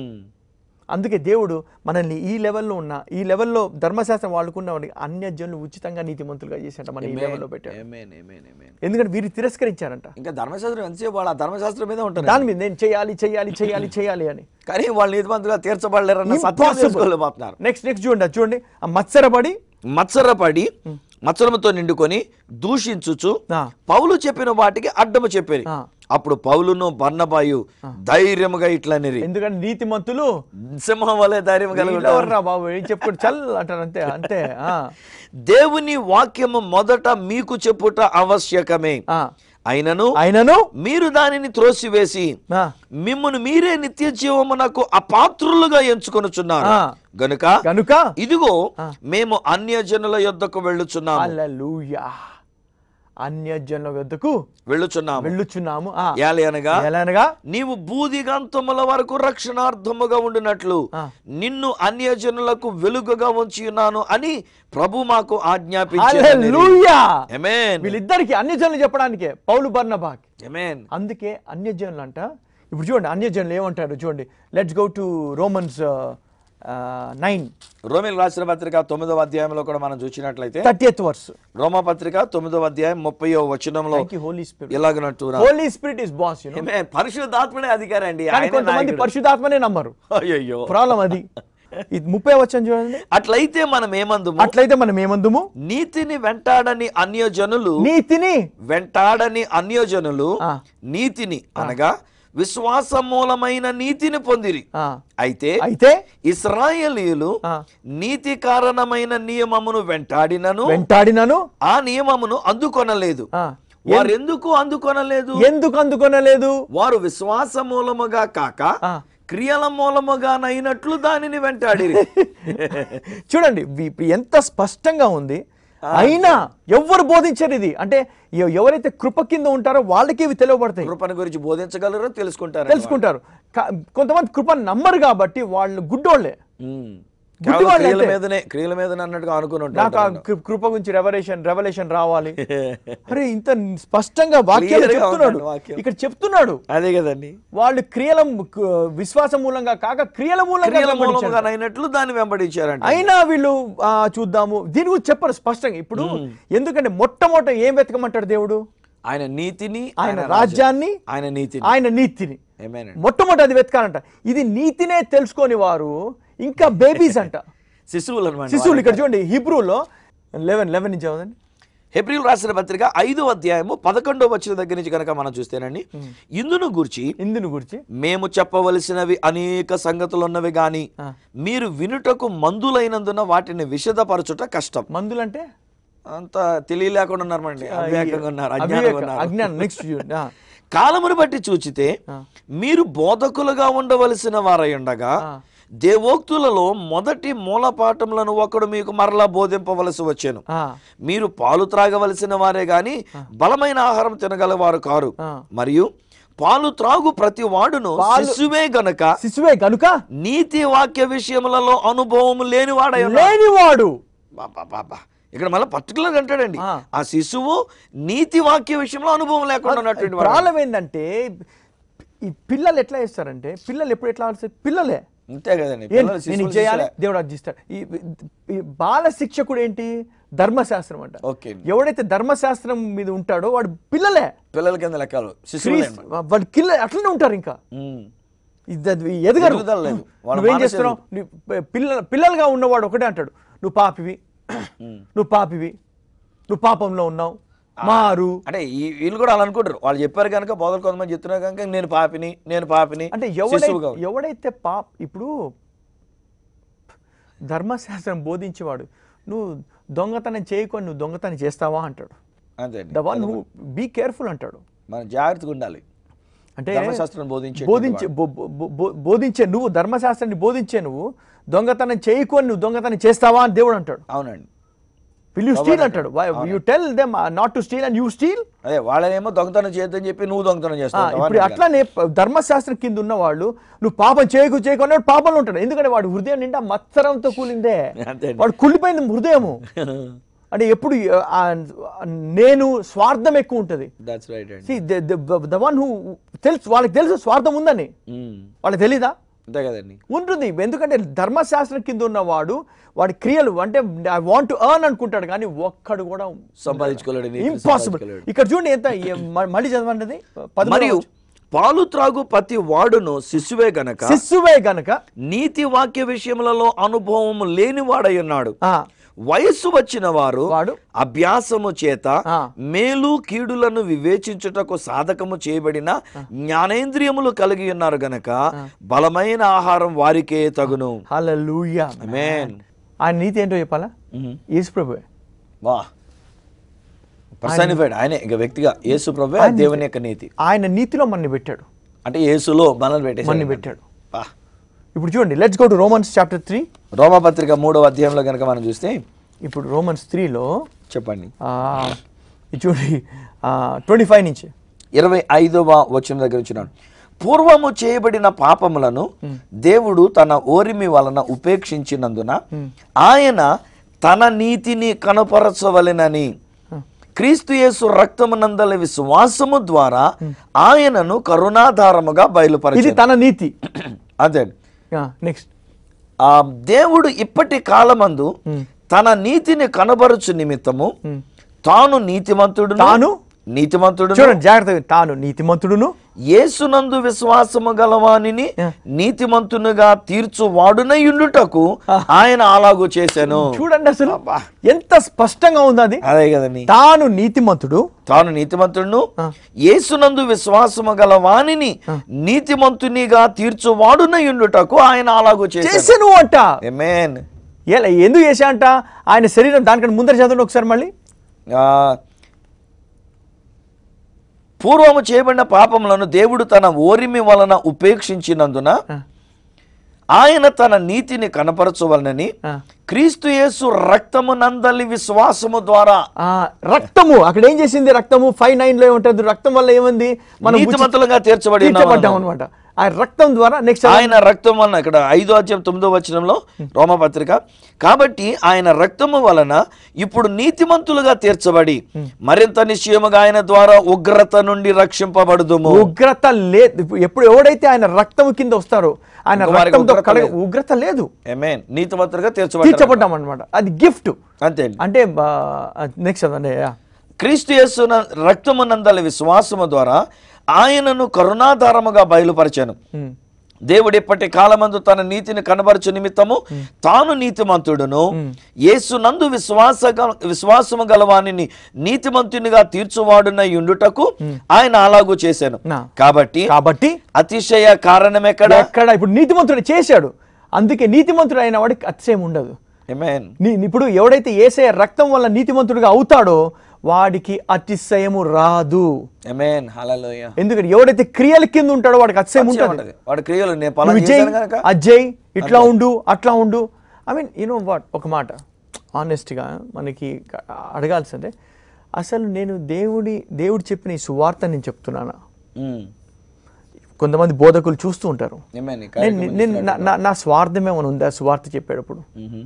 అందుకే దేవుడు మనల్ని ఈ లెవెల్లో ఉన్న ఈ లెవెల్లో ధర్మశాస్త్రం వాళ్ళకున్న వాడికి అన్యజనులు ఉచితంగా నీతిమంతులుగా చేశాట మన ఈ లెవెల్లో పెట్టాడు ఎమేన్ ఎమేన్ ఎమేన్ ఎందుకంటే వీరు తిరస్కరించారంట ఇంకా ధర్మశాస్త్రం ఎంతసేపు వాళ్ళు ఆ ధర్మశాస్త్రం మీద ఉంటారు దాని మీద నేను చేయాలి చేయాలి చేయాలి చేయాలి అని కానీ వాళ్ళు నీతిమంతులుగా తీర్చబడలేరన్న సత్యం Impossible. తెలుసుకోలేకపోతున్నారు నెక్స్ట్ నెక్స్ట్ చూడండి అది చూడండి ఆ మత్సరపడి మత్సరపడి మచ్చలముతో నిండుకొని దూషించుచు ఆ, పౌలు చెప్పిన వాటికి అడ్డము చెప్పేది ఆ. అప్పుడు పౌలును బర్నబాయు ధైర్యముగా ఇట్లనిరి ఎందుకంటే నీతిమంతులు సింహం వలె ధైర్యం కలిగి ఎవర్రా బాబు ఏం చెప్పుకోండి చల్ అంటారు అంతే అంతే ఆ, దేవుని వాక్యము మొదట మీకు చెప్పుట ఆవశ్యకమే ఆ. అయినను ఆయనను మీరు దానిని త్రోసివేసి ఆ, మిమ్మును మీరే నిత్య జీవమునకు అపాత్రులుగా ఎంచుకొనుచున్నారు ఆ. గనుక గనుక ఇదిగో మేము అన్యజనుల యొద్దకు వెళ్ళుచున్నాము హల్లెలూయా అన్యజనుల వద్దకు వెళ్ళుచున్నాము వెళ్ళుచున్నాము ఆ, ఏలి అనగా ఎలానగా నీవు బూదిగంతముల వరకు రక్షణార్థముగా ఉండినట్లు ఆ. నిన్ను అన్యజనులకు వెలుగుగా ఉంచి ఉన్నాను అని ప్రభు మాకు ఆజ్ఞాపించారు హల్లెలూయా ఎమేన్ వీళ్ళిద్దరికి అన్యజనులు చెప్పడానికే పౌలు బర్నబాకి ఎమేన్ అందుకే అన్యజనులు అంట ఇప్పుడు చూడండి అన్యజనులు ఏమంటారు చూడండి let's go to Romans nine రోమిల్ రాసిన పత్రిక తొమ్మిదవ అధ్యాయంలో కూడా మనం చూసినట్లయితే థర్టీ ఎత్ వర్స్ రోమ పత్రిక తొమ్మిదవ అధ్యాయం ముప్పయో వచనంలో థ్యాంక్ యూ హోలీ స్పిరిట్ ఇలాగనట్టు రా- Holy Spirit is boss you Amen. పరిశుద్ధాత్మనే అధికారి అండి కానీ ఆయనే కొంతమంది నాయకుడు. పరిశుద్ధాత్మనే నమ్మరు అయ్యయ్యో ప్రాబ్లం అది ఇది ముప్పై వచ్చాను చూడండి అట్లయితే మనం ఏమందుము అట్లయితే మనం ఏమందుము నీతిని వెంటాడని అన్యజనులు నీతిని వెంటాడని అన్యజనులు ఆ. నీతిని అనగా విశ్వాస మూలమైన నీతిని పొందిరి ఆ, అయితే అయితే ఇస్రాయేలీయులు ఆ, నీతి కారణమైన నియమమును వెంటాడినను వెంటాడినను ఆ నియమమును అందుకొనలేదు ఆ, వారు ఎందుకు అందుకొనలేదు ఎందుకు అందుకొనలేదు వారు విశ్వాస మూలముగా కాక ఆ. క్రియల మూలముగానైనట్లు దానిని వెంటాడిరి చూడండి వి- ఎంత స్పష్టంగా ఉంది అయినా ఎవ్వరు బోధించారు ఇది అంటే ఎ- ఎవరైతే కృప కింద ఉంటారో వాళ్ళకి ఇవి తెలియబడతాయి కృపను గురించి బోధించగలరో తెలుసుకుంటారు తెలుసుకుంటారు కా- కొంతమంది కృప నమ్మరు కాబట్టి వాళ్ళు గుడ్డోళ్ళే ఉమ్. గుడ్డి కేవలం వాళ్ళు క్రియల అంతే. మీదనే క్రియల మీద అన్నట్టుగా అనుకుని నాకు ఆ ఉంటారు కృ- కృప గురించి రెవల్యూషన్ రెవల్యూషన్ రావాలి అరే ఇంత స్పష్టంగా వాక్యాలు Clear గా చెప్తున్నాడు ఉందండి వాక్యం. ఇక్కడ చెప్తున్నాడు అదే కదండి వాళ్ళు క్రియల కు- విశ్వాస మూలంగా కాక క్రియల మూలంగా క్రియల వెంబడించారు. మూలముగానైనట్లు దాన్ని వెంబడించారంట అయినా వీళ్ళు ఆ, చూద్దాము దీని గురించి చెప్పరు స్పష్టంగా ఇప్పుడు ఎందుకంటే మొట్టమొదట ఏం వెతకమంటాడు దేవుడు ఆయన నీతిని ఆయన రాజ్యాన్ని ఆయన నీతిని ఆయన నీతిని ఏమేనండి మొట్టమొదటి అది వెతకాలంట ఇది నీతినే తెలుసుకొని వారు ఇంకా బేబీస్ అంట శిశువులు అనమాట శిశువులు ఇక్కడ చూడండి హిబ్రూలో లెవెన్ లెవెన్ నుంచి చదవండి హెబ్రిల్ రాసిన పత్రిక ఐదో అధ్యాయము పదకొండో వచ్చిన దగ్గర నుంచి కనుక మనం చూస్తేనండి ఇందును గూర్చి ఇందుని గురించి మేము చెప్పవలసినవి అనేక సంగతులు ఉన్నవి గాని ఆ. మీరు వినుటకు మందులైనందున వాటిని విషదపరచుట కష్టం మందులంటే అంత తెలియలేకుండా ఉన్నారండి అవివేకంగా ఉన్నారు అజ్ఞానంగా అవివేక ఉన్నారు అజ్ఞానం నెక్స్ట్ కాలమును బట్టి చూచితే మీరు బోధకులుగా ఉండవలసిన వారై ఉండగా దేవోక్తులలో మొదటి మూలపాఠములను ఒకడు మీకు మరలా బోధింపవలసి వచ్చాను మీరు పాలు త్రాగవలసిన వారే గాని బలమైన ఆహారం తినగలవారు కారు మరియు పాలు త్రాగు ప్రతి వాడును శిశువే గనుక శిశువే గనుక నీతి వాక్య విషయములలో అనుభవం లేనివాడై ఉన్నాడు. లేనివాడు బాబా బాబా ఇక్కడ మళ్ళీ పర్టికులర్ అంటాడండి ఆ. ఆ శిశువు నీతి వాక్య విషయంలో అనుభవం లేకుండా ఉన్నటువంటి వాడు. ప్రాబ్లం ఏంటంటే ఈ పిల్లలు ఎట్లా చేస్తారంటే పిల్లలు ఎప్పుడు ఎట్లా ఆలోచిస్తారు పిల్లలే అంతే కదండి ఏం- పిల్లలు నేను శిశువులు ఇది చేయాలి శిశువులే. దేవుడు అర్జిస్తాడు ఈ ఈ బాల శిక్షకుడు ఏంటి ధర్మశాస్త్రం అంట ఓకే అండి. ఎవడైతే ధర్మశాస్త్రం మీద ఉంటాడో వాడు పిల్లలే పిల్లల కింద లెక్కలు శిశువులే క్రీస్- వాడు కిల్ల అట్లనే ఉంటారు ఇంకా ఉమ్. ఇది అది ఎదగరు ఎదుగుదల లేదు. వాళ్ళ నువ్వేం మానసిక చేస్తున్నావు నీ పిల్లల పిల్లలుగా ఉన్నవాడు ఒకటే అంటాడు నువ్వు పాపివి నువ్వు పాపివి నువ్వు పాపంలో ఉన్నావు మారు అంటే ఈ- వీళ్ళు కూడా అలా అనుకుంటారు వాళ్ళు చెప్పారు కనుక బోధలు కొంతమంది చెప్తున్నారు కనుక నేను పాపిని నేను పాపిని అంటే శిశువుగా ఎవడైతే ఉంది. ఎవడైతే పాప ఇప్పుడు ధర్మశాస్త్రం బోధించేవాడు నువ్వు దొంగతనం చేయకొని నువ్వు దొంగతనం చేస్తావా అంటాడు అంతే అండి the one who be careful అంటాడు మనం జాగ్రత్తగా ఉండాలి అంటే ధర్మశాస్త్రం బోధించే బోధించే బో- బో- బో- బోధించే నువ్వు ధర్మశాస్త్రాన్ని బోధించే నువ్వు దొంగతనం చేయకొని నువ్వు దొంగతనం చేస్తావా అని దేవుడు అంటాడు అవునండి విల్ యూ స్టీల్ అంటాడు you tell them not to steal and you steal అదే వాళ్ళనేమో దొంగతనం చేయొద్దని చెప్పి నువ్వు దొంగతనం చేస్తావు ఇప్పుడు అట్లానే ప- ధర్మశాస్త్రం కింద ఉన్న వాళ్ళు నువ్వు పాపం చేయకు చేయకు అన్నాడు పాపంలో ఉంటాడు ఎందుకంటే వాడు హృదయం నిండా మత్సరంతో కూలిందే అంతే అండి. వాడు కుళ్ళిపోయింది హృదయము అంటే ఎప్పుడు ఆ, నేను స్వార్థం ఎక్కువ ఉంటుంది దట్స్ రైట్ అండి ద వన్ హూ తెలుసు వాళ్ళకి తెలుసు స్వార్థం ఉందని ఉమ్. వాళ్ళకి తెలీదా అంతే కదండి ఉంటుంది ఎందుకంటే ధర్మశాస్త్రం కింద ఉన్నవాడు వాడి క్రియలు అంటే ఐ వాంట్ ఎర్న్ అనుకుంటాడు కానీ ఒక్కడు కూడా సంపాదించుకోలేడు నీతిని ఇంపాసిబుల్ సంపాదించుకోలేడు. ఇక్కడ చూడండి ఎంత ఏ- మ- మళ్ళీ చదవండి పదమూడవ మరియు వచనం. పాలు త్రాగు ప్రతి వాడును శిశువే గనక శిశువే గనక నీతి వాక్య విషయములలో అనుభవం లేనివాడై ఉన్నాడు ఆ, వయస్సు వచ్చిన వారు వాడు అభ్యాసము చేత ఆ. మేలు కీడులను వివేచించుటకు సాధకము చేయబడిన జ్ఞానేంద్రియములు కలిగి ఉన్నారు గనక బలమైన ఆహారం వారికే తగును హల్లెలూయా ఆమేన్ ఆయన నీతి ఏంటో చెప్పాలా యేసు ప్రభువే వా పర్సనిఫైడ్ ఆయనే ఇక వ్యక్తిగా యేసు ప్రభు దేవుని యొక్క నీతి ఆయన నీతిలో మనని పెట్టాడు అంటే యేసులో మనల్ని పెట్టేసి మనని పెట్టాడు ఇప్పుడు చూడండి let's go to Romans chapter three రోమపత్రిక మూడవ అధ్యాయంలో కనుక మనం చూస్తే ఇప్పుడు రోమన్స్ త్రీలో చెప్పండి ఇది చూడండి ట్వంటీ ఫైవ్ నుంచి ఇరవై ఐదవ వచనం దగ్గర వచ్చినాడు పూర్వము చేయబడిన పాపములను దేవుడు తన ఓరిమి వలన ఉపేక్షించినందున ఆయన తన నీతిని కనపరచవలెనని క్రీస్తు యేసు రక్తమునందల విశ్వాసము ద్వారా ఆయనను కరుణాధారముగా ఇది బయలుపరిచి తన నీతి అదే నెక్స్ట్ ఆ దేవుడు ఇప్పటి కాలమందు తన నీతిని కనబరుచు నిమిత్తము తాను నీతిమంతుడు తాను నీతిమంతుడు చూడండి జాగ్రత్తగా తాను నీతిమంతుడును యేసునందు విశ్వాసము గలవానిని నీతిమంతునిగా తీర్చు వాడునయుండుటకు ఆయన అలాగూ చేశాను చూడండి అసలు ఎంత స్పష్టంగా ఉంది అది అదే కదండి తాను నీతిమంతుడు తాను నీతిమంతుడును యేసునందు విశ్వాసము గల వానిని నీతిమంతునిగా తీర్చు వాడునయుండుటకు ఆయన అలాగూ చేశాను చేసాను అంట Amen. ఎలా ఎందుకు చేశా అంట ఆయన శరీరం దానికంటే ముందర చదవండి ఒకసారి మళ్ళీ ఆ పూర్వము చేయబడిన పాపములను దేవుడు తన ఓరిమి వలన ఉపేక్షించినందున ఆయన తన నీతిని కనపరచవలనని ఆ. క్రీస్తు యేసు రక్తము నందలి విశ్వాసము ద్వారా ఆ, రక్తము అక్కడ ఏం చేసింది రక్తము ఫైవ్ నైన్ లో ఉంటుంది రక్తం వల్ల ఏమంది మనం నీతిమంతులుగా తీర్చబడి తీర్చబడ్డాం అనమాట ఆ రక్తం ద్వారా నెక్స్ట్ ఆయన రక్తం వలన ఇక్కడ ఐదో అధ్యాయం తొమ్మిదో వచనంలో రోమపత్రిక కాబట్టి ఆయన రక్తము వలన ఇప్పుడు నీతిమంతులుగా తీర్చబడి మరింత నిశ్చయముగా ఆయన ద్వారా ఉగ్రత నుండి రక్షింపబడుదుము ఉగ్రత లేదు ఇప్పుడు ఎప్పుడు ఎవడైతే ఆయన రక్తం కింద వస్తారో ఆయన ఇంక వారికి రక్తంతో ఉగ్రత కలగ లేదు. ఉగ్రత లేదు Amen. నీతిమంతులుగా తీర్చబడి తీర్చబడ్డాం అనమాట అది గిఫ్ట్ అంతే అండి. అంటే నెక్స్ట్ చదవండి యా. క్రీస్తు యేసున రక్తమునందల విశ్వాసము ద్వారా ఆయనను కరుణాధారముగా బయలుపరిచాను ఉమ్. దేవుడు ఇప్పటి కాలమందు తన నీతిని కనబరచు నిమిత్తము తాను నీతిమంతుడును యేసునందు విశ్వాస విశ్వాసము గలవానిని నీతిమంతునిగా తీర్చువాడునై ఉండుటకు ఆయన అలాగూ చేశాను నా. కాబట్టి కాబట్టి అతిశయ కారణం ఎక్కడ ఎక్కడ ఇప్పుడు నీతిమంతుడు చేశాడు అందుకే నీతిమంతుడు అయిన వాడికి అతిశయం ఉండదు Amen. నీ ఇప్పుడు ఎవడైతే ఏసయ రక్తం వల్ల నీతిమంతుడిగా అవుతాడో వాడికి అతిశయము రాదు Amen. Hallelujah. ఎందుకంటే ఎవడైతే క్రియల కింద ఉంటాడో వాడికి అతిశయం ఉంటుంది ఉంటది. వాడి క్రియలు నేను పలానా విజయ్ చేశాను గనక అజయ్ ఇట్లా ఉండు అట్లా ఉండు ఐ మీన్ యూనో వాట్ ఒక మాట ఆనెస్ట్గా మనకి అడగాల్సిందే అసలు నేను దేవుడి దేవుడు చెప్పిన ఈ సువార్త నేను చెప్తున్నానా ఉమ్. కొంతమంది బోధకులు చూస్తూ ఉంటారు Amen. ఈ నేను కార్యక్రమం నేను నా- నా నా స్వార్థం ఏమైనా ఉందా సువార్త చెప్పేటప్పుడు మ్మ్.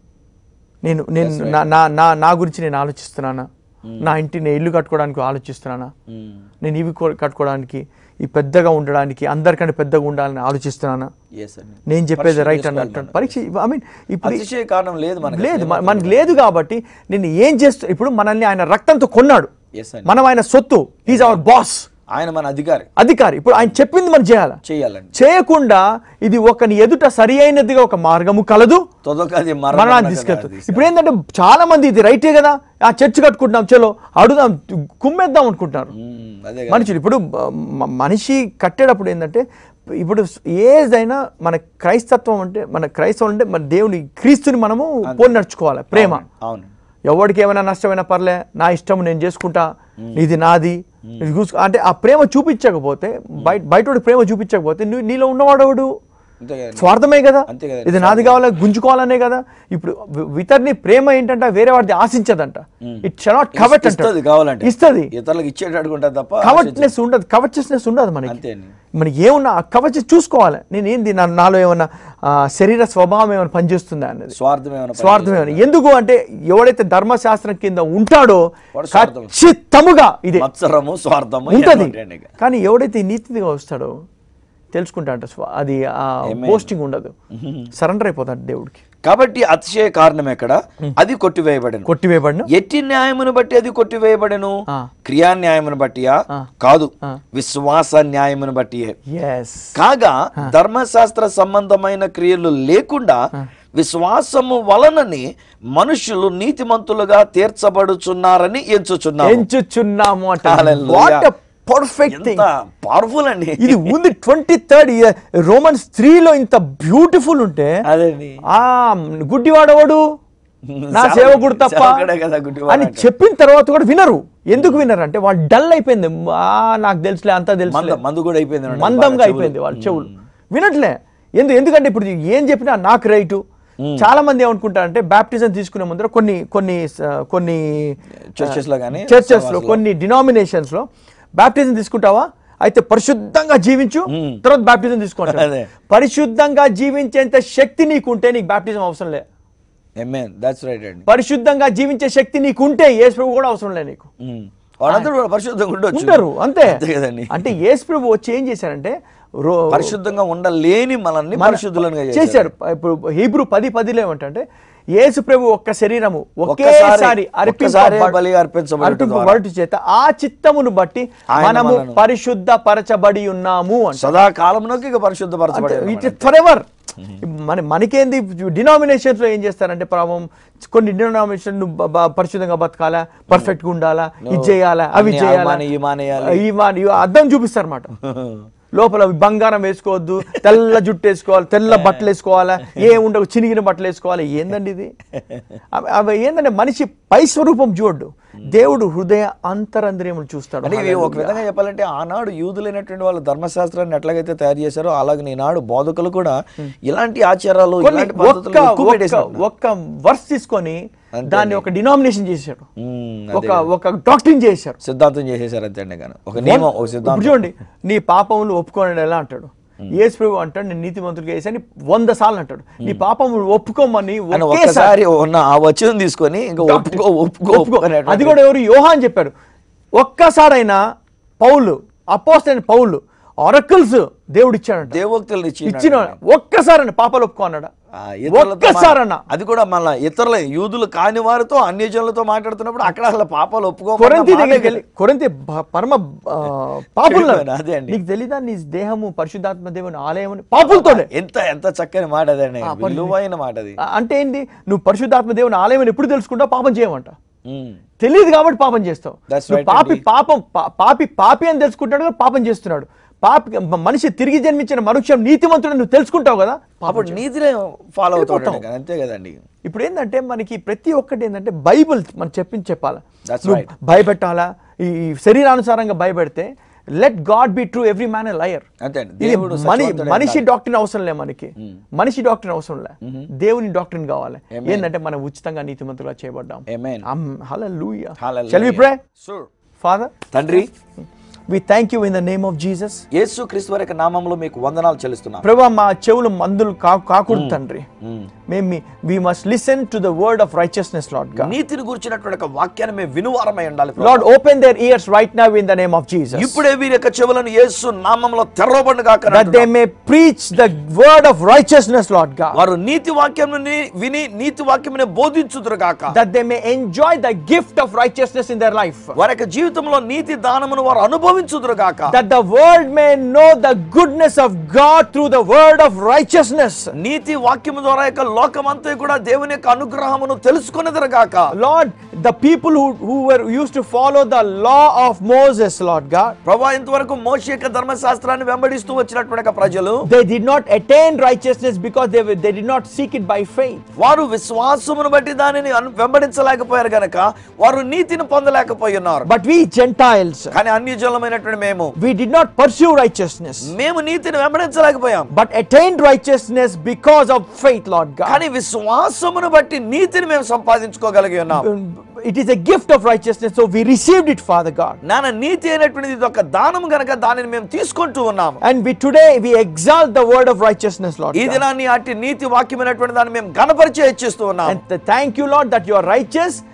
నేను నేను నా నా నా నా గురించి నేను ఆలోచిస్తున్నానా నా ఇంటి నేను ఇల్లు కట్టుకోవడానికి ఆలోచిస్తున్నానా మ్మ్. నేను ఇవి కో- కట్టుకోవడానికి ఈ పెద్దగా ఉండడానికి అందరికంటే పెద్దగా ఉండాలని ఆలోచిస్తున్నానా Yes అండి. నేను చెప్పేది పరీక్ష రైట్ చేసుకోవాలి అన్నట్టు మనం. పరీక్ష ఐ మీన్ ఇప్పుడు అతిశయ కారణం లేదు మనకి లేదు మ- మనకి లేదు కాబట్టి నేను ఏం చేస్తూ ఇప్పుడు మనల్ని ఆయన రక్తంతో కొన్నాడు ఎస్ అండి మనం ఆయన సొత్తు ఈజ్ అవర్ బాస్ ఆయన మన అధికారి అధికారి ఇప్పుడు ఆయన చెప్పింది మనం చేయాలి చేయాలండి చేయకుండా ఇది ఒకని ఎదుట సరి అయినదిగా ఒక మార్గము కలదు తొదకది మరణాన్ని తీసుకెళ్తుంది ఇప్పుడు ఏంటంటే చాలా మంది ఇది రైటే కదా ఆ చర్చ్ కట్టుకుంటున్నాం చలో అడుగుదాం కుమ్మేద్దాం అనుకుంటున్నారు అదే కదా. మనుషులు ఇప్పుడు మ- మనిషి కట్టేటప్పుడు ఏంటంటే ఇప్పుడు ఏదైనా మన క్రైస్తత్వం అంటే మన క్రైస్తవం అంటే మన దేవుని క్రీస్తుని మనము పోలి నడుచుకోవాలి ప్రేమ అవును ఎవరికి ఏమైనా నష్టమైనా పర్లే నా ఇష్టం నేను చేసుకుంటా ఇది నాది ఇది చూసుకో అంటే ఆ ప్రేమ చూపించకపోతే బయట బయట ప్రేమ చూపించకపోతే నువ్వు నీలో ఉన్నవాడెవడు అంతే కదా స్వార్థమే కదా అంతే కదండి, ఇది నాది కావాలా గుంజుకోవాలనే కదా ఇప్పుడు వి- ఇతరుని ప్రేమ ఏంటంట వేరే వాడిది ఆశించదంట ఇట్ షనాట్ కవట్ ఇస్తుంది అంటే కావాలంటే ఇస్తుంది ఇతరులకు ఇచ్చేటట్టుకుంటా తప్ప కవర్ట్నెస్ ఉండదు కవర్చెస్నెస్ ఉండదు మనకి అంతే అండి మనకి ఏమున్నా కవచ చూసుకోవాలి నేను ఏంది నా- నాలో ఏమన్నా ఆ, శరీర స్వభావం ఏమైనా పనిచేస్తుందా అన్నది స్వార్థం ఏమైనా స్వార్థం ఏమైనా ఎందుకు అంటే ఎవడైతే ధర్మశాస్త్రం కింద ఉంటాడో వాడు స్వార్థం. ఖచ్చితముగా ఇదే మత్సరము స్వార్థము ఉంటది ఇవన్నీ ఉంటాయండి ఇక. కానీ ఎవడైతే ఈ నీతిగా వస్తాడో తెలుసుకుంటా అంట స్వ- అది ఆ పోస్టింగ్ ఉండదు సరెండర్ అయిపోతాడు దేవుడికి కాబట్టి అతిశయ కారణం ఎక్కడ అది కొట్టివేయబడను కొట్టివేయబడిన ఎట్టి న్యాయమును బట్టి అది కొట్టివేయబడను ఆ. క్రియా న్యాయమును బట్టియా కాదు విశ్వాస న్యాయమును బట్టియే ఎస్ కాగా ధర్మశాస్త్ర సంబంధమైన క్రియలు లేకుండా విశ్వాసము వలనని మనుషులు నీతిమంతులుగా తీర్చబడుచున్నారని ఎంచుచున్నారు ఎంచుచున్నాము అంటే Hallelujah. వాట్ పర్ఫెక్ట్ థింగ్ ఎంత పవర్ఫుల్ అండి ఇది ఉంది ట్వంటీ థర్డ్ రోమన్స్ త్రీలో ఇంత బ్యూటిఫుల్ ఉంటే అదేండి ఆ గుడ్డివాడవాడు నా సేవ- సేవకుడు తప్ప సేవకుడే కదా గుడ్డివాడు అని అంటే. చెప్పిన తర్వాత కూడా వినరు ఎందుకు వినరు అంటే వాళ్ళు డల్ అయిపోయింది ఆ నాకు తెలుసులే అంతా తెలుసులే మంద మందు కూడా అయిపోయింది అన్నమాట. మందంగా బాగా అయిపోయింది చెవులు. వాళ్ళ చెవులు వినట్లే ఎందు ఎందుకంటే ఇప్పుడు ఏం చెప్పినా నాకు రైటు చాలా మంది ఏమనుకుంటారంటే బ్యాప్టిజం తీసుకునే ముందర కొన్ని కొన్ని స- కొన్ని Churches లో గానీ, చర్చెస్ లో సహవాసాల్లో. కొన్ని డినామినేషన్స్ లో బ్యాప్టిజం తీసుకుంటావా అయితే పరిశుద్ధంగా జీవించు తర్వాత బ్యాప్టిజం తీసుకుంటా అదే. పరిశుద్ధంగా జీవించేంత శక్తి నీకుంటే నీకు బ్యాప్టిజం అవసరం లే Amen. That's right అండి పరిశుద్ధంగా జీవించే శక్తి నీకుంటే యేసు ప్రభు కూడా అవసరం లే నీకు ఉమ్. వాళ్ళందరూ కూడా పరిశుద్ధంగా ఉండొచ్చు ఉంటారు అంతే అంతే కదండి అంటే యేసు ప్రభు వచ్చి ఏం చేశారంటే రో పరిశుద్ధంగా ఉండలేని మనల్ని మన- పరిశుద్ధులుగా చేశారు చేశారు ఇప్పుడు హీబ్రూ పది పదిలో ఏమంటే యేసు ప్రభు ఒక్క శరీరము ఒక్కసారి- ఒకేసారి ఒక్కసారే బలి అర్పించబడుట ద్వారా. అర్పింపబడుట చేత ఆ చిత్తమును బట్టి ఆయన మనము మనను- పరిశుద్ధ పరచబడి ఉన్నాము అంటే సదాకాలంలోకి ఇక పరిశుద్ధపరచబడి ఇట్ ఫర్ ఎవర్ మన మనకేంది డినామినేషన్స్ లో ఏం చేస్తారంటే ప్రభావం కొన్ని డినామినేషన్ పరిశుద్ధంగా బతకాలా పర్ఫెక్ట్ గా ఉండాలా ఇది చేయాలా అవి అన్ని చేయాలా ఆమాని, ఈమానేయాలి. ఈ మాని ఇవి అద్దం చూపిస్తారు అన్నమాట లోపల బంగారం వేసుకోవద్దు తెల్ల జుట్టు వేసుకోవాలి తెల్ల బట్టలు వేసుకోవాలా ఏ ఉండవు చినిగిన బట్టలు వేసుకోవాలి ఏందండి ఇది అవి- అవి ఏంటంటే మనిషి పై స్వరూపం చూడు దేవుడు హృదయ అంతరంద్రియములు చూస్తాడు అంటే ఇవి ఒక విధంగా చెప్పాలంటే ఆనాడు యూదులైనటువంటి వాళ్ళు ధర్మశాస్త్రాన్ని ఎట్లాగైతే తయారు చేశారో అలాగే ఈనాడు బోధకులు కూడా ఇలాంటి ఆచారాలు కొన్ని ఇలాంటి పద్ధతులు ఒక్క ఎక్కువ ఒక్క పెట్టేశారు. ఒక్క వర్స్ తీసుకొని అంతే దాన్ని ఒక డినామినేషన్ చేశాడు ఉమ్, ఒక ఒక డాక్టరీన్ చేశారు సిద్ధాంతం చేసేసారు అంతే అండి కానీ ఒక నియమం ఒక ఇప్పుడు సిద్ధాంతం చూడండి నీ పాపములు ఒప్పుకోండి ఎలా అంటాడు యేసు ప్రభు అంటాడు నేను నీతిమంతుడిగా వేసాను వంద సార్లు అంటాడు నీ పాపములు ఒప్పుకోమని అని ఒకేసారి ఒక్కసారి ఉన్న ఆ వచనం తీసుకొని ఇంకా ఒప్పుకో ఒప్పుకో ఒప్పుకో అనేటువంటి- అది కూడా ఎవరు యోహా అని చెప్పారు ఒక్కసారైనా పౌలు అపోస్ట్ పౌలు ఆరకల్స్ దేవుడు ఇచ్చాడంట దేవోక్తులను ఇచ్చి ఇచ్చిన ఒక్కసారి పాపాలు ఒప్పుకో అన్నాడా ఆ ఇతరులతో ఒక్కసారన్నా మా- అది కూడా మళ్ళా ఇతరుల యూదులు కాని వారితో అన్యజనులతో మాట్లాడుతున్నప్పుడు అక్కడ అసలు పాపాలు ఒప్పుకోమన్న కొరంతి మాట దగ్గరికి వెళ్ళి కొరంతి భ- పరమ ఆ, పాపులు చెడిపోయిన, అదే అండి. నీకు తెలీదా నీ దేహము పరిశుద్ధాత్మ దేవుని ఆలయం పాపులతోనే ఎంత ఎంత చక్కని మాట అదండి విలువైన మాట అది ఆ, అంటే ఏంటి నువ్వు పరిశుద్ధాత్మ దేవుని ఆలయం అని ఎప్పుడు తెలుసుకుంటావు పాపం చేయమంట ఉమ్. తెలియదు కాబట్టి పాపం చేస్తావు That's నువ్వు right పాపి అండి. పాపం పా- పాపి పాపి అని తెలుసుకుంటాడు కదా పాపం చేస్తున్నాడు పాపి మనిషి తిరిగి జన్మించిన మనుష్యం నీతిమంతుడు నువ్వు తెలుసుకుంటావు కదా పాపం అప్పుడు నీతినే ఫాలో అవుతాడు వెళ్ళిపోతాం. అంతే కదండి ఇప్పుడు ఏంటంటే మనకి ప్రతి ఒక్కటి ఏంటంటే బైబిల్ మనం చెప్పింది చెప్పాలా That's నువ్వు right. భయపెట్టాలా ఈ ఈ శరీరానుసారంగా భయపెడితే let God be true every man liar అంతే అండి ఇది దేవుడు మని సత్యవంతుడై మనిషి ఉండాలి. డాక్టరీన్ అవసరం లే మనకి మనిషి డాక్టరీన్ అవసరం లే దేవుని డాక్టరీన్ కావాలి ఏంటంటే మనం ఉచితంగా నీతిమంతులుగా చేయబడ్డాం Amen. Hallelujah Hallelujah. Shall we pray Sure. Father తండ్రి we thank you in the name of Jesus యేసు క్రీస్తు వారి యొక్క నామంలో మీకు వందనాలు చెల్లిస్తున్నాం ప్రభా మా చెవులు మందులు కా కాకూడదు తండ్రి ఉమ్. మేము we must listen to the word of righteousness Lord God నీతిని గురించినటువంటి ఒక వాక్యాన్ని మేము వినువారమై ఉండాలి ప్రభు. Lord open their ears right now in the name of Jesus ఇప్పుడే వీరి యొక్క చెవులను యేసు నామంలో తెరవబడి that they may preach the word of righteousness lord god వారు నీతి వాక్యం విని నీతి వాక్యం బోధించుదురు గాక that they may enjoy the gift of righteousness in their life వారి యొక్క జీవితంలో నీతి దానమును వారు అనుభవించుదురు గాక that the world may know the goodness of god through the word of righteousness నీతి వాక్యము ద్వారా యొక్క లోకమంతా కూడా దేవుని యొక్క అనుగ్రహమును తెలుసుకునేదురు గాక lord the people who, who were used to follow the law of moses lord god ప్రభా ఇంతవరకు మోష యొక్క ధర్మశాస్త్రాన్ని వెంబడిస్తూ వచ్చినటువంటి యొక్క ప్రజలు they did not attain righteousness because they, were- they did not seek it by faith వారు విశ్వాసమును బట్టి దానిని అను- వెంబడించలేకపోయారు గనక వారు నీతిని పొందలేకపోయి ఉన్నారు but we gentiles కానీ అన్యజలమైనటువంటి మేము we did not pursue righteousness మేము నీతిని వెంబడించలేకపోయాం but attained righteousness because of faith lord god కానీ విశ్వాసమును బట్టి నీతిని మేము సంపాదించుకోగలిగి ఉన్నాం it is a gift of righteousness so we received it father god నాన్న నీతి అయినటువంటిది ఇది ఒక దానం గనక దానిని మేము తీసుకుంటూ ఉన్నాము and we today we exalt the word of righteousness lord ఈ God. దినాన్ని అట్టి నీతి వాక్యమైనటువంటి దాన్ని మేము గణపరిచే హెచ్చిస్తూ ఉన్నాం and th- thank you lord that you are righteous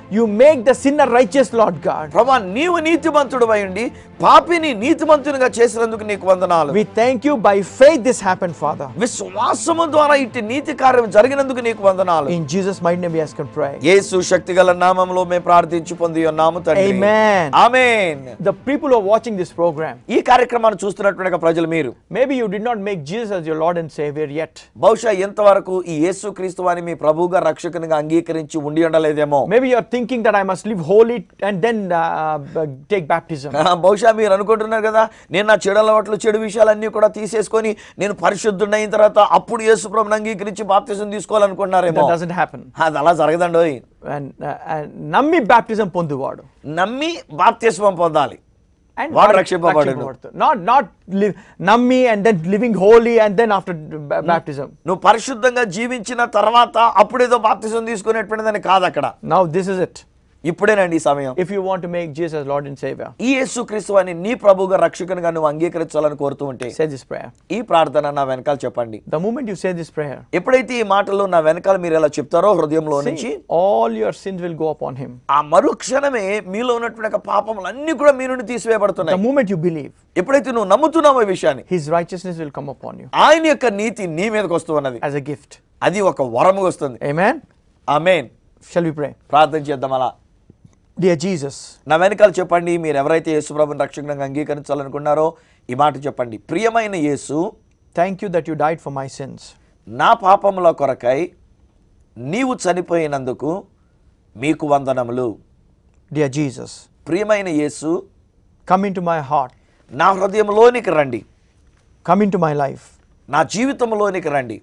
You make the sinner righteous, Lord God. ప్రభా నీవు నీతిమంతుడు ఉండి పాపిని నీతిమంతునిగా చేసినందుకు నీకు వందనాలు We thank you by faith this happened, Father. విశ్వాసము ద్వారా ఇట్టి నీతి కార్యం జరిగినందుకు నీకు వందనాలు In Jesus' mighty name we ask and pray. యేసు శక్తిగల నామంలో మేము ప్రార్థించి పొంది ఉన్నాము తండ్రి Amen. Amen The people who are watching this program, ఈ కార్యక్రమాన్ని చూస్తున్నటువంటి ప్రజలు మీరు maybe you did not make Jesus as your Lord and Savior yet. బహుశా ఎంతవరకు ఈ యేసు క్రీస్తు అని మీ ప్రభువుగా రక్షకునిగా అంగీకరించి ఉండి ఉండలేదేమో Maybe you're thinking that I must live holy and then uh, b- take baptism. ఆ, బహుశా మీరు అనుకుంటున్నారు కదా నేను నా చెడు అలవాట్లు చెడు విషయాలన్నీ కూడా తీసేసుకొని నేను పరిశుద్ధుడైన తర్వాత అప్పుడు యేసు ప్రభుని అంగీకరించి బాప్తిజం తీసుకోవాలనుకుంటున్నారేమో That doesn't happen. అది అలా జరగదండోయ్ And, uh, and నమ్మి బ్యాప్టిజం పొందువాడు నమ్మి బాప్తిస్మం పొందాలి And వాడు వాడు రక్షింపబడును. రక్షింపబడుతాడు. Not not live నమ్మి and then living holy and then after ba- baptism. నువ్వు పరిశుద్ధంగా జీవించిన తర్వాత అప్పుడేదో బాప్తిజం తీసుకునేటువంటిదని కాదు అక్కడ Now this is it. ఇప్పుడేనండి ఈ సమయం If you want to make Jesus as Lord and Savior, ఈ యేసు క్రీస్తు అని నీ ప్రభుగా రక్షకునిగా నువ్వు అంగీకరించాలని కోరుతూ ఉంటే say this prayer. ఈ ప్రార్థన నా వెనకాల చెప్పండి The moment you say this prayer, ఎప్పుడైతే ఈ మాటలు నా వెనకాల మీరు ఎలా చెప్తారో హృదయంలో నుంచి see, all your sins will go upon Him. ఆ మరుక్షణమే మీలో ఉన్నటువంటి ఒక పాపములు అన్ని కూడా మీ నుండి The తీసివేయబడుతున్నాయి moment you believe, ఎప్పుడైతే నువ్వు నమ్ముతున్నావో ఈ విషయాన్ని His righteousness will come upon you ఆయన యొక్క నీతి నీ మీదకి వస్తూ ఉన్నది as a gift. అది ఒక వరముగా వస్తుంది Amen. Amen Shall we pray? ప్రార్థన చేద్దాం అలా Dear Jesus, నా వెనకాల చెప్పండి మీరు ఎవరైతే యేసుప్రభుని రక్షకునిగా అంగీకరించాలనుకున్నారో ఈ మాట చెప్పండి ప్రియమైన యేసు thank you that you died for my sins. నా పాపముల కొరకై నీవు చనిపోయినందుకు మీకు వందనములు Dear Jesus, ప్రియమైన యేసు come into my heart, నా హృదయంలోనికి రండి come into my life, నా జీవితంలోనికి రండి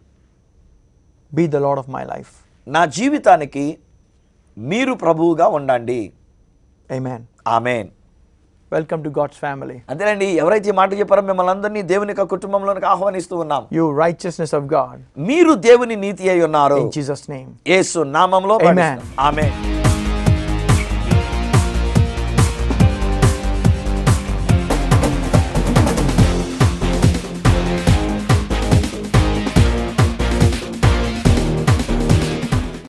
be the Lord of my life. నా జీవితానికి మీరు ప్రభువుగా ఉండండి Amen. Amen Welcome to God's family. అంతేనండి ఎవరైతే ఈ మాట చెప్పారో మిమ్మల్ని అందరినీ దేవుని యొక్క కుటుంబంలోనికి ఆహ్వానిస్తూ ఉన్నాం You righteousness of God. మీరు దేవుని నీతి అయి ఉన్నారు In Jesus' name. యేసు నామంలో Amen. ఆమె